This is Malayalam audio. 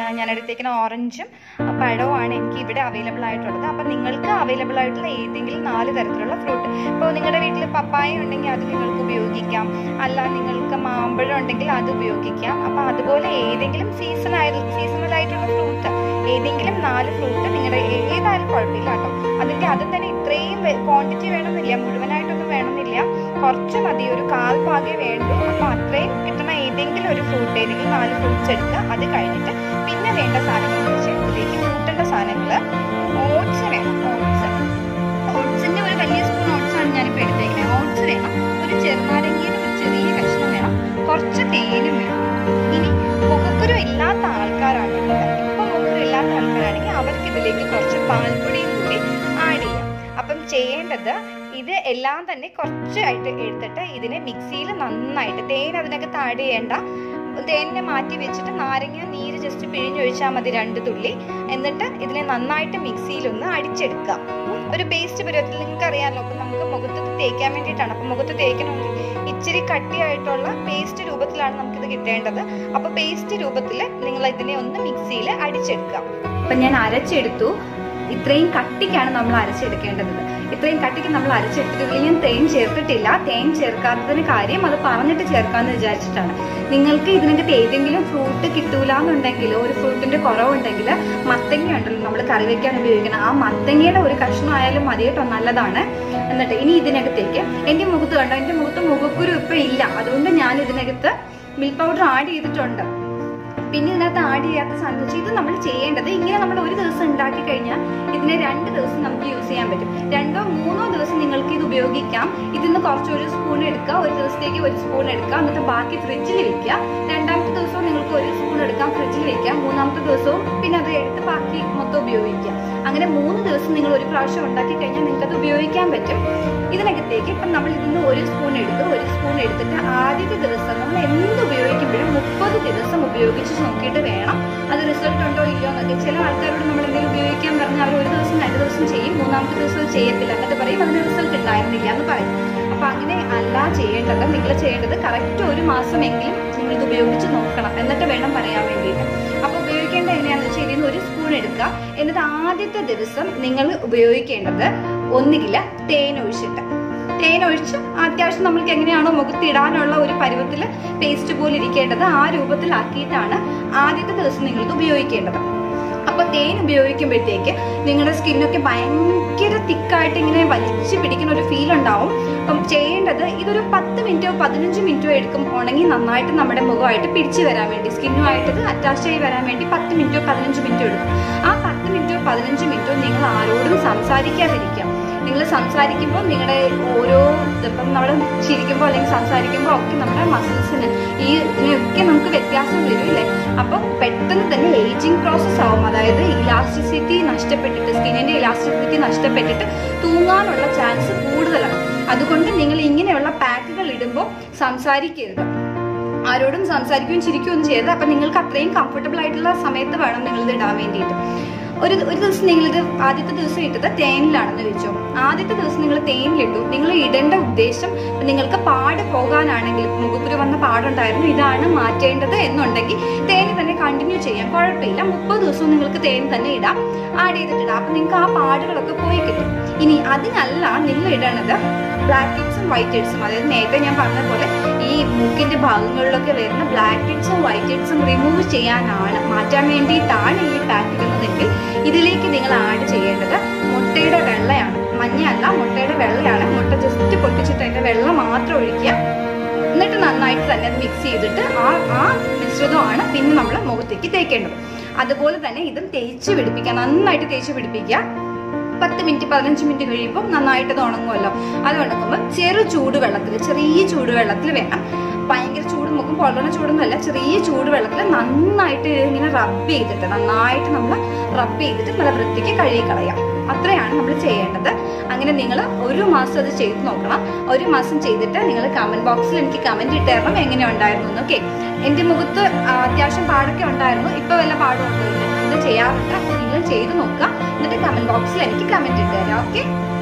ഞാൻ എടുത്തേക്കുന്ന ഓറഞ്ചും ആ, പഴവുമാണ് എനിക്ക് ഇവിടെ അവൈലബിൾ ആയിട്ടുള്ളത് അപ്പം നിങ്ങൾക്ക് അവൈലബിൾ ആയിട്ടുള്ള ഏതെങ്കിലും നാല് തരത്തിലുള്ള ഫ്രൂട്ട് ഇപ്പോൾ നിങ്ങളുടെ വീട്ടിൽ പപ്പായ ഉണ്ടെങ്കിൽ അത് നിങ്ങൾക്ക് ഉപയോഗിക്കാം അല്ല നിങ്ങൾക്ക് മാമ്പഴം ഉണ്ടെങ്കിൽ അത് ഉപയോഗിക്കാം അപ്പം അതുപോലെ ഏതെങ്കിലും സീസൺ ആയി സീസണൽ ആയിട്ടുള്ള ഫ്രൂട്ട് ഏതെങ്കിലും നാല് ഫ്രൂട്ട് നിങ്ങളുടെ ഏ- ഏതായാലും കുഴപ്പമില്ല കേട്ടോ അതിൻ്റെ അതും തന്നെ ഇത്രയും ക്വാണ്ടിറ്റി വേണമെന്നില്ല മുഴുവനായിട്ടൊന്നും വേണമെന്നില്ല കുറച്ച് മതി ഒരു കാൽ പാകെ വേണ്ടു അപ്പം അത്രയും കിട്ടുന്ന ഏതെങ്കിലും ഒരു ഫ്രൂട്ട് ഏതെങ്കിലും നാല് ഫ്രൂട്ട്സ് എടുക്കുക അത് കഴിഞ്ഞിട്ട് പിന്നെ വേണ്ട സാധനങ്ങൾ എന്ന് വെച്ചാൽ ഇതിലേക്ക് കൂട്ടേണ്ട സാധനങ്ങൾ ഓട്സ് വേണം ഓട്സ് ഓട്സിന്റെ ഒരു വലിയ സ്പൂൺ ഓട്സ് ആണ് ഞാനിപ്പോൾ എടുത്തേക്കുന്നത് ഓട്സ് വേണം ഒരു ചെറുനാരങ്ങയുടെ ഒരു ചെറിയ കഷ്ണം വേണം കുറച്ച് തേനും വേണം ഇനി മുഖക്കുരു ഇല്ലാത്ത ആൾക്കാരാണെങ്കിൽ ഇപ്പം മുഖക്കുരു ഇല്ലാത്ത ആൾക്കാരാണെങ്കിൽ അവർക്ക് ഇതിലേക്ക് കുറച്ച് പാൽപ്പൊടിയും കൂടി ആഡ് ചെയ്യാം അപ്പം ചെയ്യേണ്ടത് ഇത് എല്ലാം തന്നെ കുറച്ചായിട്ട് എടുത്തിട്ട് ഇതിനെ മിക്സിയിൽ നന്നായിട്ട് തേൻ അതിനകത്ത് ആഡ് ചെയ്യേണ്ട തേനിനെ മാറ്റി വെച്ചിട്ട് നാരങ്ങ നീര് ജസ്റ്റ് പിഴിഞ്ഞൊഴിച്ചാൽ മതി രണ്ട് തുള്ളി എന്നിട്ട് ഇതിനെ നന്നായിട്ട് മിക്സിയിലൊന്ന് അടിച്ചെടുക്കുക ഉം. ഒരു പേസ്റ്റ് പരുവത്തിൽ നിങ്ങൾക്ക് അറിയാമല്ലോ അപ്പം നമുക്ക് മുഖത്ത് തേക്കാൻ വേണ്ടിയിട്ടാണ് അപ്പം മുഖത്ത് തേക്കണമെങ്കിൽ ഇച്ചിരി കട്ടിയായിട്ടുള്ള പേസ്റ്റ് രൂപത്തിലാണ് നമുക്കിത് കിട്ടേണ്ടത് അപ്പോൾ പേസ്റ്റ് രൂപത്തിൽ നിങ്ങൾ ഇതിനെ ഒന്ന് മിക്സിയിൽ അടിച്ചെടുക്കുക അപ്പം ഞാൻ അരച്ചെടുത്തു ഇത്രയും കട്ടിക്കാണ് നമ്മൾ അരച്ചെടുക്കേണ്ടത് ഇത്രയും കട്ടിക്ക് നമ്മൾ അരച്ചെടുത്തിട്ട് ഇതിൽ ഞാൻ തേൻ ചേർത്തിട്ടില്ല തേൻ ചേർക്കാത്തതിന് കാര്യം അത് പറഞ്ഞിട്ട് ചേർക്കാമെന്ന് വിചാരിച്ചിട്ടാണ് നിങ്ങൾക്ക് ഇതിനകത്ത് ഏതെങ്കിലും ഫ്രൂട്ട് കിട്ടൂല എന്നുണ്ടെങ്കിൽ ഒരു ഫ്രൂട്ടിന്റെ കുറവുണ്ടെങ്കിൽ മത്തങ്ങ ഉണ്ടല്ലോ നമ്മൾ കറി വെക്കാൻ ഉപയോഗിക്കണം ആ മത്തങ്ങയുടെ ഒരു കഷ്ണം ആയാലും മതി കേട്ടോ നല്ലതാണ് എന്നിട്ട് ഇനി ഇതിനകത്തേക്ക് എൻ്റെ മുഖത്ത് കണ്ടോ എൻ്റെ മുഖത്ത് മുഖക്കുരു ഇപ്പം ഇല്ല അതുകൊണ്ട് ഞാൻ ഇതിനകത്ത് മിൽക്ക് പൗഡർ ആഡ് ചെയ്തിട്ടുണ്ട് പിന്നെ ഇതിനകത്ത് ആഡ് ചെയ്യാത്ത സാധനം വെച്ചാൽ ഇത് നമ്മൾ ചെയ്യേണ്ടത് ഇങ്ങനെ നമ്മൾ ഒരു ദിവസം ഉണ്ടാക്കി കഴിഞ്ഞാൽ ഇതിനെ രണ്ട് ദിവസം നമുക്ക് യൂസ് ചെയ്യാൻ പറ്റും രണ്ടോ മൂന്നോ ദിവസം നിങ്ങൾക്ക് ഇത് ഉപയോഗിക്കാം ഇതിന്ന് കുറച്ച് ഒരു സ്പൂൺ എടുക്കുക ഒരു ദിവസത്തേക്ക് ഒരു സ്പൂൺ എടുക്കുക എന്നിട്ട് ബാക്കി ഫ്രിഡ്ജിൽ വെക്കുക രണ്ടാമത്തെ ദിവസവും നിങ്ങൾക്ക് ഒരു സ്പൂൺ എടുക്കാം ഫ്രിഡ്ജിൽ വെക്കാം മൂന്നാമത്തെ ദിവസവും പിന്നെ അത് എടുത്ത് ബാക്കി മൊത്തം ഉപയോഗിക്കാം അങ്ങനെ മൂന്ന് ദിവസം നിങ്ങൾ ഒരു പ്രാവശ്യം ഉണ്ടാക്കി കഴിഞ്ഞാൽ നിങ്ങൾക്ക് അത് ഉപയോഗിക്കാൻ പറ്റും ഇതിനകത്തേക്ക് ഇപ്പം നമ്മൾ ഇതിന്ന് ഒരു സ്പൂൺ എടുത്ത് ഒരു സ്പൂൺ എടുത്തിട്ട് ആദ്യത്തെ ദിവസം നമ്മൾ എന്ത് ഉപയോഗിക്കുമ്പോഴും മുപ്പത് ദിവസം ഉപയോഗിച്ച് നോക്കിയിട്ട് വേണം അത് റിസൾട്ട് ഉണ്ടോ ഇല്ലയോ എന്നൊക്കെ ചില ആൾക്കാരോട് നമ്മൾ എന്തെങ്കിലും ഉപയോഗിക്കാൻ പറഞ്ഞാൽ അവർ ഒരു ദിവസം രണ്ട് ദിവസം ചെയ്യും മൂന്നാമത്തെ ദിവസം അത് ചെയ്യത്തില്ല എന്നിട്ട് പറയും അതിന് റിസൾട്ട് ഉണ്ടായിരുന്നില്ല എന്ന് പറയും അപ്പൊ അങ്ങനെ അല്ല ചെയ്യേണ്ടത് നിങ്ങൾ ചെയ്യേണ്ടത് കറക്റ്റ് ഒരു മാസമെങ്കിലും നിങ്ങൾ ഇത് ഉപയോഗിച്ച് നോക്കണം എന്നിട്ട് വേണം പറയാൻ വേണ്ടിയിട്ട് അപ്പൊ ഉപയോഗിക്കേണ്ടത് എങ്ങനെയാണെന്ന് വെച്ചാൽ ഇതിൽ നിന്ന് ഒരു സ്പൂൺ എടുക്കുക എന്നിട്ട് ആദ്യത്തെ ദിവസം നിങ്ങൾ ഉപയോഗിക്കേണ്ടത് ഒന്നുകിൽ തേൻ ഒഴിച്ചിട്ട് തേൻ ഒഴിച്ച് അത്യാവശ്യം നമ്മൾക്ക് എങ്ങനെയാണോ മുഖത്തിടാനുള്ള ഒരു പരുവത്തിൽ പേസ്റ്റ് പോലെ ഇരിക്കേണ്ടത് ആ രൂപത്തിലാക്കിയിട്ടാണ് ആദ്യത്തെ ദിവസം നിങ്ങളിത് ഉപയോഗിക്കേണ്ടത് അപ്പൊ തേൻ ഉപയോഗിക്കുമ്പോഴത്തേക്ക് നിങ്ങളുടെ സ്കിന്നൊക്കെ ഭയങ്കര തിക്കായിട്ട് ഇങ്ങനെ വലിച്ചു പിടിക്കുന്ന ഒരു ഫീൽ ഉണ്ടാവും അപ്പം ചെയ്യേണ്ടത് ഇതൊരു പത്ത് മിനിറ്റോ പതിനഞ്ച് മിനിറ്റോ എടുക്കും ഉണങ്ങി നന്നായിട്ട് നമ്മുടെ മുഖമായിട്ട് പിടിച്ചു വരാൻ വേണ്ടി സ്കിന്നുമായിട്ട് ഇത് അറ്റാച്ച് ആയി വരാൻ വേണ്ടി പത്ത് മിനിറ്റോ പതിനഞ്ച് മിനിറ്റോ എടുക്കും ആ പത്ത് മിനിറ്റോ പതിനഞ്ച് മിനിറ്റോ നിങ്ങൾ ആരോടും സംസാരിക്കാതിരിക്കാം നിങ്ങൾ സംസാരിക്കുമ്പോൾ നിങ്ങളുടെ ഓരോ ഇപ്പം നമ്മൾ ചിരിക്കുമ്പോൾ അല്ലെങ്കിൽ സംസാരിക്കുമ്പോൾ ഒക്കെ നമ്മുടെ മസിൽസിന് ഈ ഇതിനൊക്കെ നമുക്ക് വ്യത്യാസം വരും ഇല്ലേ അപ്പം പെട്ടെന്ന് തന്നെ ഏജിങ് പ്രോസസ് ആവും അതായത് ഇലാസ്റ്റിസിറ്റി നഷ്ടപ്പെട്ടിട്ട് സ്കിന്നിന്റെ ഇലാസ്റ്റിസിറ്റി നഷ്ടപ്പെട്ടിട്ട് തൂങ്ങാനുള്ള ചാൻസ് കൂടുതലാണ് അതുകൊണ്ട് നിങ്ങൾ ഇങ്ങനെയുള്ള പാക്കുകൾ ഇടുമ്പോൾ സംസാരിക്കരുത് ആരോടും സംസാരിക്കുകയും ചിരിക്കുകയും ചെയ്യരുത് അപ്പം നിങ്ങൾക്ക് അത്രയും കംഫർട്ടബിൾ ആയിട്ടുള്ള സമയത്ത് വേണം നിങ്ങൾ ഇത് ഇടാൻ വേണ്ടിയിട്ട് ഒരു ഒരു ദിവസം നിങ്ങളിത് ആദ്യത്തെ ദിവസം ഇട്ടത് തേനിലാണെന്ന് വെച്ചോ ആദ്യത്തെ ദിവസം നിങ്ങൾ തേനിലിട്ടു നിങ്ങൾ ഇടേണ്ട ഉദ്ദേശം ഇപ്പം നിങ്ങൾക്ക് പാട് പോകാനാണെങ്കിൽ മുഖക്കുരു വന്ന പാടുണ്ടായിരുന്നു ഇതാണ് മാറ്റേണ്ടത് എന്നുണ്ടെങ്കിൽ തേന് തന്നെ കണ്ടിന്യൂ ചെയ്യാം കുഴപ്പമില്ല മുപ്പത് ദിവസവും നിങ്ങൾക്ക് തേൻ തന്നെ ഇടാം ആഡ് ചെയ്തിട്ടിടാം അപ്പം നിങ്ങൾക്ക് ആ പാടുകളൊക്കെ പോയി കിട്ടും ഇനി അതിനല്ല നിങ്ങൾ ഇടണത് ബ്ലാക്ക് ഹെഡ്സും വൈറ്റ് ഹെഡ്സും അതായത് നേരത്തെ ഞാൻ പറഞ്ഞ പോലെ ഈ മൂക്കിന്റെ ഭാഗങ്ങളിലൊക്കെ വരുന്ന ബ്ലാക്ക് ഹെഡ്സും വൈറ്റ് ഹെഡ്സും റിമൂവ് ചെയ്യാനാണ് മാറ്റാൻ വേണ്ടിയിട്ടാണ് ഈ പാക്ക് ഇടുന്നതെങ്കിൽ ഇതിലേക്ക് നിങ്ങൾ ആഡ് ചെയ്യേണ്ടത് മുട്ടയുടെ വെള്ളയാണ് മഞ്ഞയല്ല മുട്ടയുടെ വെള്ളയാണ് മുട്ട ജസ്റ്റ് പൊട്ടിച്ചിട്ട് അതിന്റെ വെള്ളം മാത്രം ഒഴിക്കുക എന്നിട്ട് നന്നായിട്ട് തന്നെ അത് മിക്സ് ചെയ്തിട്ട് ആ ആ മിശ്രിതമാണ് പിന്നെ നമ്മൾ മുഖത്തേക്ക് തേക്കേണ്ടത് അതുപോലെ തന്നെ ഇതും തേച്ച് പിടിപ്പിക്കുക നന്നായിട്ട് തേച്ച് പിടിപ്പിക്കുക പത്ത് മിനിറ്റ് പതിനഞ്ച് മിനിറ്റ് കഴിയുമ്പോൾ നന്നായിട്ട് അത് ഉണങ്ങുമല്ലോ അത് ഉണങ്ങുമ്പോൾ ചെറു ചൂടുവെള്ളത്തിൽ ചെറിയ ചൂടുവെള്ളത്തിൽ വേണം ഭയങ്കര ചൂട് മുഖം പൊള്ളണ ചൂടൊന്നുമല്ല ചെറിയ ചൂടുവെള്ളത്തിൽ നന്നായിട്ട് ഇങ്ങനെ റബ്ബ് ചെയ്തിട്ട് നന്നായിട്ട് നമ്മൾ റബ്ബ് ചെയ്തിട്ട് നല്ല വൃത്തിക്ക് കഴുകി കളയാം അത്രയാണ് നമ്മൾ ചെയ്യേണ്ടത് അങ്ങനെ നിങ്ങൾ ഒരു മാസം അത് ചെയ്ത് നോക്കണം ഒരു മാസം ചെയ്തിട്ട് നിങ്ങൾ കമന്റ് ബോക്സിൽ എനിക്ക് കമന്റ് ഇട്ടേരണം എങ്ങനെ ഉണ്ടായിരുന്നു ഓക്കെ എൻ്റെ മുഖത്ത് ആ, അത്യാവശ്യം പാടൊക്കെ ഉണ്ടായിരുന്നു ഇപ്പൊ വല്ല പാടും ഉണ്ടോ ഇല്ല ഇത് ചെയ്യാറുണ്ട് അപ്പോൾ നിങ്ങൾ ചെയ്ത് നോക്കുക എന്നിട്ട് കമന്റ് ബോക്സിൽ എനിക്ക് കമന്റ് ഇട്ട് തരാം ഓക്കെ